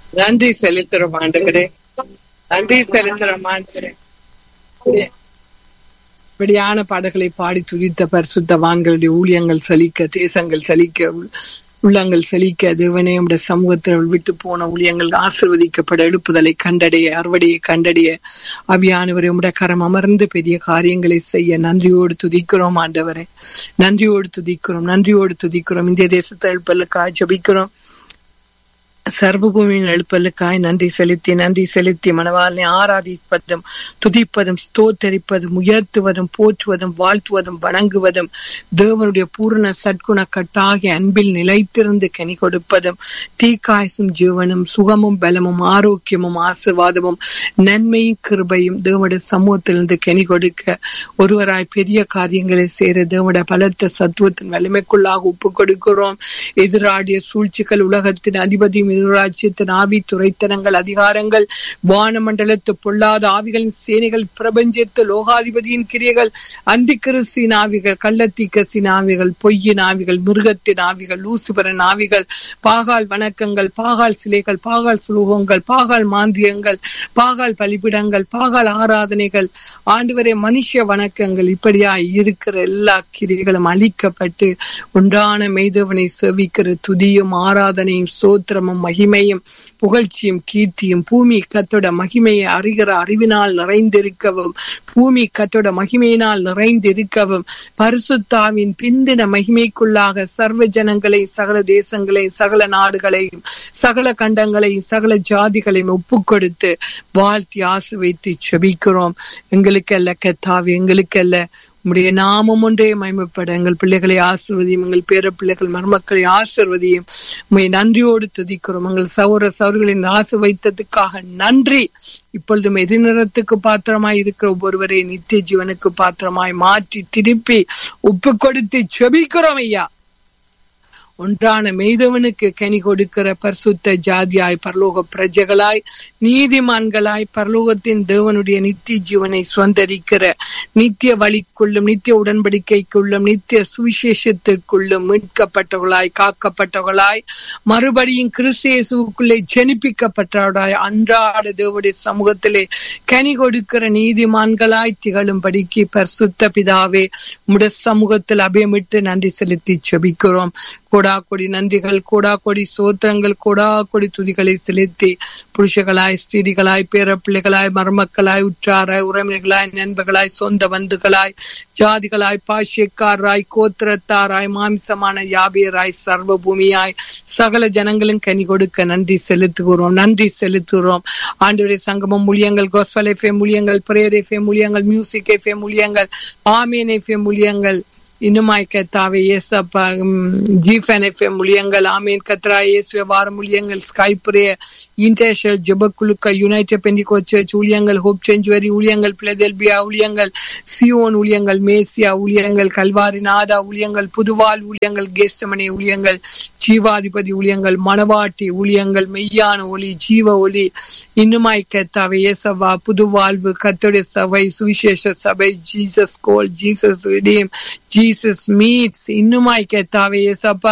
நன்றி செலுத்துறோம் ஆண்டுகிறே நன்றி செலுத்துறோம் ஆண்டுகிறே இப்படியான பாடல்களை பாடி துதித்த பரிசுத்தவான்களுடைய ஊழியங்கள் சலிக்க தேசங்கள் சலிக்க உள்- உள்ளங்கள் செழிக்க தேவனே உடைய சமூகத்தில் விட்டு போன ஊழியங்கள் ஆசிர்வதிக்கப்பட எழுப்புதலை கண்டடைய அறுவடையை கண்டடைய அவியானவரை உடைய கரம் அமர்ந்து பெரிய காரியங்களை செய்ய நன்றியோடு துதிக்கிறோம் ஆண்டவரே நன்றியோடு துதிக்கிறோம் நன்றியோடு துதிக்கிறோம் இந்திய தேசத்தை எழுப்பலுக்காக ஜபிக்கிறோம் சர்வபூமியின் எழுப்பலுக்காய் நன்றி செலுத்தி நன்றி செலுத்தி மனவாளனை ஆராதிப்பதும் துதிப்பதும் ஸ்தோத்தரிப்பதும் உயர்த்துவதும் போற்றுவதும் வாழ்த்துவதும் வணங்குவதும் தேவனுடைய பூரண சற்குண கட்டாகிய அன்பில் நிலைத்திருந்து கனி கொடுப்பதும் தீக்காயசும் ஜீவனும் சுகமும் பலமும் ஆரோக்கியமும் ஆசிர்வாதமும் நன்மையும் கிருபையும் தேவனுடைய சமூகத்திலிருந்து கனி கொடுக்க ஒருவராய் பெரிய காரியங்களை செய்கிற தேவனுடைய பலத்த சத்துவத்தின் வலிமைக்குள்ளாக ஒப்பு கொடுக்கிறோம் எதிராடிய சூழ்ச்சிகள் உலகத்தின் அதிபதியும் ராஜ்யத்தின் ஆவி துறைத்தனங்கள் அதிகாரங்கள் வானமண்டலத்து பொல்லாத ஆவிகளின் சேனைகள் பிரபஞ்சத்து லோகாதிபதியின் கிரியைகள் அந்திக்கிறிஸ்தின் ஆவிகள் கள்ளத்தீக்கத்தின் ஆவிகள் பொய்யின் ஆவிகள் மிருகத்தின் ஆவிகள் லூசிபரன் ஆவிகள் பாகால் வணக்கங்கள் பாகால் சிலைகள் பாகால் சுலூகங்கள் பாகால் மாந்தியங்கள் பாகால் பலிபிடங்கள் பாகால் ஆராதனைகள் ஆண்டவரே மனுஷ வணக்கங்கள் இப்படியாய் இருக்கிற எல்லா கிரிகளும் அழிக்கப்பட்டு உண்டான மெய்தவனை செவிக்கிற துதியும் ஆராதனையும் சோத்திரமும் மகிமையும் புகழ்ச்சியும் கீர்த்தியும் பூமி கத்தோட மகிமையை அறிகிற அறிவினால் நிறைந்திருக்கவும் பூமி கத்தோட மகிமையினால் நிறைந்திருக்கவும் பரிசுத்தாவின் பிந்தின மகிமைக்குள்ளாக சர்வ ஜனங்களையும் சகல தேசங்களையும் சகல நாடுகளையும் சகல கண்டங்களையும் சகல ஜாதிகளையும் ஒப்புக் கொடுத்து வாழ்த்தி ஆசிர்வைத்து செபிக்கிறோம் எங்களுக்கல்ல கத்தாவி எங்களுக்கல்ல உம்முடைய நாமம் ஒன்றே மயமப்பட எங்கள் பிள்ளைகளை ஆசிர்வதியும் எங்கள் பேர பிள்ளைகள் மருமக்களை ஆசிர்வதியும் உண்மை நன்றியோடு துதிக்கிறோம் எங்கள் சௌர சௌர்களின் ஆசை வைத்ததுக்காக நன்றி இப்பொழுதும் எதிர்நிறத்துக்கு பாத்திரமாய் இருக்கிற ஒவ்வொருவரை நித்திய ஜீவனுக்கு பாத்திரமாய் மாற்றி திருப்பி ஒப்பு கொடுத்து செபிக்கிறோம் ஐயா ஒன்றான மெய்தவனுக்கு கனி கொடுக்கிற பரிசுத்த ஜாதியாய் பரலோக பிரஜைகளாய் நீதிமான்களாய் பரலோகத்தின் தேவனுடைய நித்திய ஜீவனை சுதந்திரிக்கிற நித்திய வழிக்குள்ளும் நித்திய உடன்படிக்கைக்குள்ளும் நித்திய சுவிசேஷத்திற்குள்ளும் மீட்கப்பட்டவர்களாய் காக்கப்பட்டவர்களாய் மறுபடியும் கிறிஸ்தியேசுக்குள்ளே ஜெனிப்பிக்கப்பட்டவர்களாய் அன்றாட தேவனுடைய சமூகத்திலே கனி கொடுக்கிற நீதிமான்களாய் திகழும்படிக்கு பரிசுத்த பிதாவே உடைய சமூகத்தில் அபயமிட்டு நன்றி செலுத்தி செபிக்கிறோம் கோடா கொடி நன்றிகள் கோடா கொடி சோத்திரங்கள் கோடா கொடி துதிகளை செலுத்தி புருஷகளாய் ஸ்திரிகளாய் பேர பிள்ளைகளாய் மருமக்களாய் உற்றாராய் உறவினர்களாய் நண்பர்களாய் சொந்த பந்துகளாய் ஜாதிகளாய் பாஷ்யக்காராய் கோத்திரத்தாராய் மாமிசமான யாபியராய் சர்வ பூமியாய் சகல ஜனங்களும் கனி கொடுக்க நன்றி செலுத்துகிறோம் நன்றி செலுத்துகிறோம் ஆண்டுடைய சங்கமம் மூலியங்கள் கோஸ்பல் எஃப்எம் மூலியங்கள் பிரேயர் எஃப்எம் மூலியங்கள் மியூசிக் எஃப்எம் மூலியங்கள் ஆமீன் எஃப்எம் மூலியங்கள் இன்னுமாய் கத்தாவே ஏசப்பா ஜிஃபன் எஃப்எம் மூலியங்கள் ஆமீன் கத்ரா இயேசுவே வார மூலியங்கள் ஸ்கைப்ரே இன்டர்நேஷனல் ஜெபக்குழுக்க யுனைடெட் பெண்டிகோ சர்ச் ஊழியங்கள் ஹோப் செஞ்சுவரி ஊழியங்கள் பிளதெல்பியா ஊழியங்கள் சியோன் ஊழியங்கள் மேசியா ஊழியங்கள் கல்வாரி நாதா ஊழியங்கள் புதுவால் ஊழியங்கள் கேஸ்டமனி ஊழியங்கள் ஜீவாதிபதி ஊழியங்கள் மணவாட்டி ஊழியங்கள் மெய்யான ஒளி ஜீவ ஒளி இன்னுமாய் கத்தாவே ஏசவா புது வாழ்வு கத்தோடைய சபை சுவிசேஷ சபை Jesus call Jesus redeem Jesus meets இன்னுமாய் கத்தாவே ஏசப்பா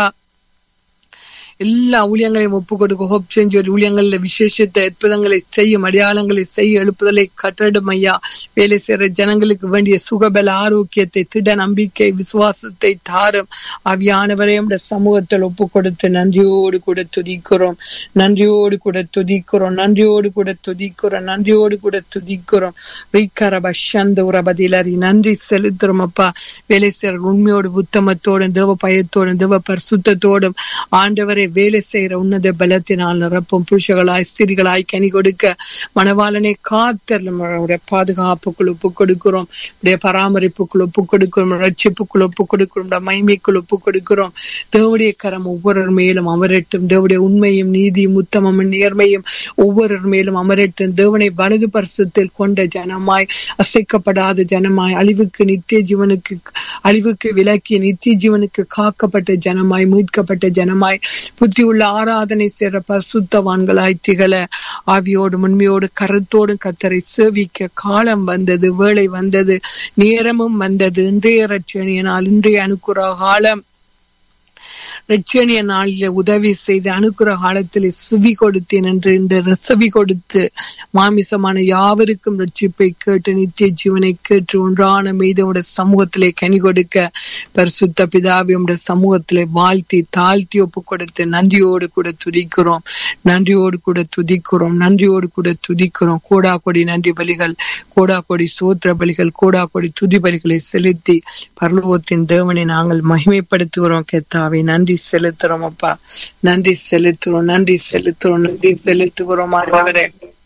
எல்லா ஊழியங்களையும் ஒப்பு கொடுக்க ஹோப் செஞ்சு ஊழியங்கள்ல விசேஷத்தை அற்புதங்களை செய்யும் அடையாளங்களை செய்ய எழுப்புதலை கட்டடம் ஐயா வேலை செய்யற ஜனங்களுக்கு வேண்டிய சுகபல ஆரோக்கியத்தை திட நம்பிக்கை விசுவாசத்தை தாரும் அவியானவரையும் சமூகத்தில் ஒப்பு கொடுத்து நன்றியோடு கூட துதிக்கிறோம் நன்றியோடு கூட துதிக்கிறோம் நன்றியோடு கூட துதிக்கிறோம் நன்றியோடு கூட துதிக்கிறோம் வைக்கரப சந்த உரபதிலரி நன்றி செலுத்துறோம் அப்பா வேலை செய்யற உண்மையோடு புத்தமத்தோடும் தேவ பயத்தோடும் தேவ பரிசுத்தத்தோடும் ஆண்டவரை வேலை செய்யற உன்னத பலத்தினால் நிரப்பும் புருஷகளாய் ஸ்திரிகளாய் கனி கொடுக்க மணவாளனை காத்தரலும் பாதுகாப்புக்குள் ஒப்பு கொடுக்கிறோம் உடைய பராமரிப்புக்குள் ஒப்பு கொடுக்கிறோம் ரட்சிப்புக்குள் ஒப்பு கொடுக்கிறோம் மைமைக்குள் ஒப்பு கொடுக்கிறோம் தேவடைய கரம் ஒவ்வொரு மேலும் அமரட்டும் தேவடைய உண்மையும் நீதியும் உத்தமமும் நேர்மையும் ஒவ்வொரு மேலும் அமரட்டும் தேவனை வலது பரிசத்தில் கொண்ட ஜனமாய் அசைக்கப்படாத ஜனமாய் அழிவுக்கு நித்திய ஜீவனுக்கு அழிவுக்கு விலக்கி நித்திய ஜீவனுக்கு காக்கப்பட்ட ஜனமாய் மீட்கப்பட்ட ஜனமாய் புத்தியுள்ள ஆராதனை செய்ற பரிசுத்தவான்களாய் திகழ ஆவியோடு உண்மையோடு கருத்தோடு கத்தரை சேவிக்க காலம் வந்தது வேலை வந்தது நேரமும் வந்தது இன்றைய ரட்சணியினால் இன்றைய அனுக்குற காலம் ரட்சணிய நாளில உதவி செய்து அனுக்கிற காலத்தில் சுவி கொடுத்தேன் என்று இந்த செவி கொடுத்து மாமிசமான யாவருக்கும் ரட்சிப்பை கேட்டு நித்திய ஜீவனை கேட்டு ஒன்றான மீதோட சமூகத்திலே கனி கொடுக்க பரிசுத்த பிதாவை உடைய சமூகத்திலே வாழ்த்தி தாழ்த்தி ஒப்பு கொடுத்து நன்றியோடு கூட துதிக்கிறோம் நன்றியோடு கூட துதிக்கிறோம் நன்றியோடு கூட துதிக்கிறோம் கோடா கொடி நன்றி பலிகள் கோடா கொடி சோத்திர பலிகள் கோடா கொடி துதி பலிகளை செலுத்தி பரலோகத்தின் தேவனை நாங்கள் மகிமைப்படுத்துகிறோம் கெத்தாவை நன்றி செலுத்துறோம் அப்பா நன்றி செலுத்துறோம் நன்றி செலுத்துறோம் நன்றி செலுத்துகிறோம் ஆண்டவரே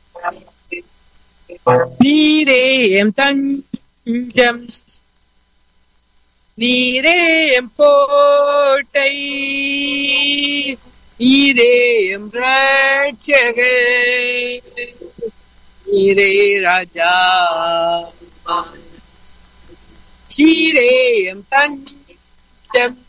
நீரே எம் தஞ்சம் நீரே எம் கோட்டை நீரே எம் ரட்சகர் நீரே ராஜா நீரே எம் தஞ்சம்